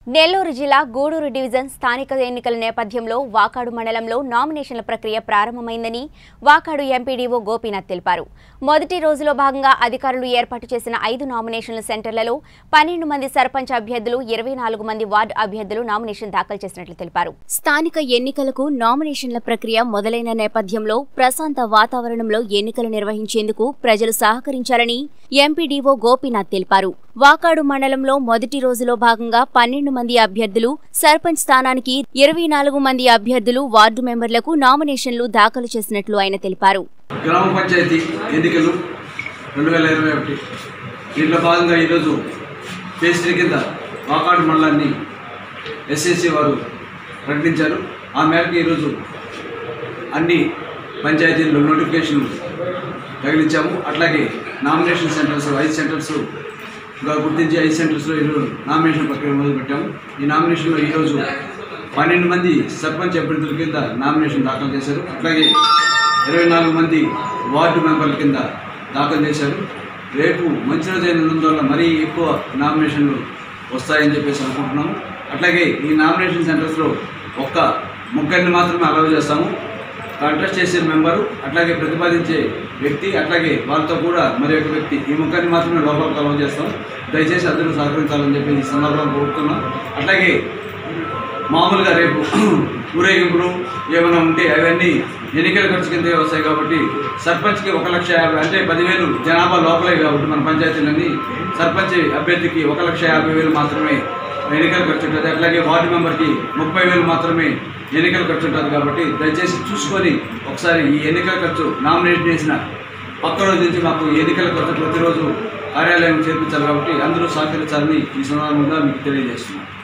నెల్లూరు జిల్లా గూడూరు డివిజన్ స్థానిక ఎన్నికల నేపథ్యంలో వాకాడు మండలంలో నామినేషన్ల ప్రక్రియ ప్రారంభమైందని వాకాడు ఎంపీడీఓ గోపీనాథ్ తెలిపారు మొదటి రోజులో భాగంగా అధికారులు ఏర్పాటు చేసిన ఐదు నామినేషన్ల సెంటర్లలో పన్నెండు మంది సర్పంచ్ అభ్యర్థులు ఇరవై నాలుగు మంది వార్డు అభ్యర్థులు నామినేషన్ దాఖలు చేసినట్లు తెలిపారు స్థానిక ఎన్నికలకు నామినేషన్ల ప్రక్రియ మొదలైన నేపథ్యంలో ప్రశాంత వాతావరణంలో ఎన్నికలు నిర్వహించేందుకు ప్రజలు సహకరించాలని ఎంపీడీఓ గోపీనాథ్ తెలిపారు వాకాడు మండలంలో మొదటి రోజులో భాగంగా పన్నెండు మంది అభ్యర్థులు సర్పంచ్ స్థానానికి ఇరవై నాలుగు మంది అభ్యర్థులు వార్డు మెంబర్లకు నామినేషన్లు దాఖలు చేసినట్లు ఆయన తెలిపారు గ్రామ పంచాయతీ ఎన్నికలు రెండు వేల ఇరవై ఒకటి దీంట్లో భాగంగా ఈరోజు ఫేజ్ త్రీ కింద వాకాడు మండలాన్ని ఎస్ఎస్సి వారు ప్రకటించారు ఆ మేరకు ఈరోజు అన్ని పంచాయతీల్లో నోటిఫికేషన్ తగిలించాము అట్లాగే నామినేషన్ సెంటర్స్ ఐదు సెంటర్స్ గా గుర్తించి ఐదు సెంటర్స్లో ఈరోజు నామినేషన్ ప్రక్రియ మొదలుపెట్టాము ఈ నామినేషన్లో ఈరోజు పన్నెండు మంది సర్పంచ్ అభ్యర్థుల కింద నామినేషన్ దాఖలు చేశారు అట్లాగే ఇరవై నాలుగు మంది వార్డు మెంబర్ల కింద దాఖలు చేశారు రేపు మంచి రోజు అయినందువల్ల మరీ ఎక్కువ నామినేషన్లు వస్తాయని చెప్పేసి అనుకుంటున్నాము అట్లాగే ఈ నామినేషన్ సెంటర్స్లో ఒక్క ముగ్గురిని మాత్రమే అలౌ చేస్తాము కాంటెస్ట్ చేసే మెంబరు అట్లాగే ప్రతిపాదించే వ్యక్తి అట్లాగే వాళ్ళతో కూడా మరి ఒక వ్యక్తి ఈ ముగ్గురిని మాత్రమే లోపలికి అలౌ చేస్తాం దయచేసి అందరూ సహకరించాలని చెప్పి ఈ సందర్భంగా కోరుతున్నాం అట్లాగే మామూలుగా రేపు ఊరేగింపులు ఏమైనా ఉంటే అవన్నీ ఎన్నికల ఖర్చు కింద వస్తాయి కాబట్టి సర్పంచ్కి ఒక లక్ష యాభై అంటే పదివేలు జనాభా లోపలే కాబట్టి మన పంచాయతీలన్నీ సర్పంచ్ అభ్యర్థికి ఒక లక్ష యాభై వేలు మాత్రమే ఎన్నికల ఖర్చు ఉంటుంది అట్లాగే వార్డు మెంబర్కి ముప్పై వేలు మాత్రమే ఎన్నికల ఖర్చు ఉంటుంది కాబట్టి దయచేసి చూసుకొని ఒకసారి ఈ ఎన్నికల ఖర్చు నామినేషన్ చేసిన పక్క రోజు నుంచి మాకు ఎన్నికల ఖర్చు ప్రతిరోజు కార్యాలయం చేర్పించాలి కాబట్టి అందరూ సహకరించాలని ఈ సందర్భంగా మీకు తెలియజేస్తున్నాను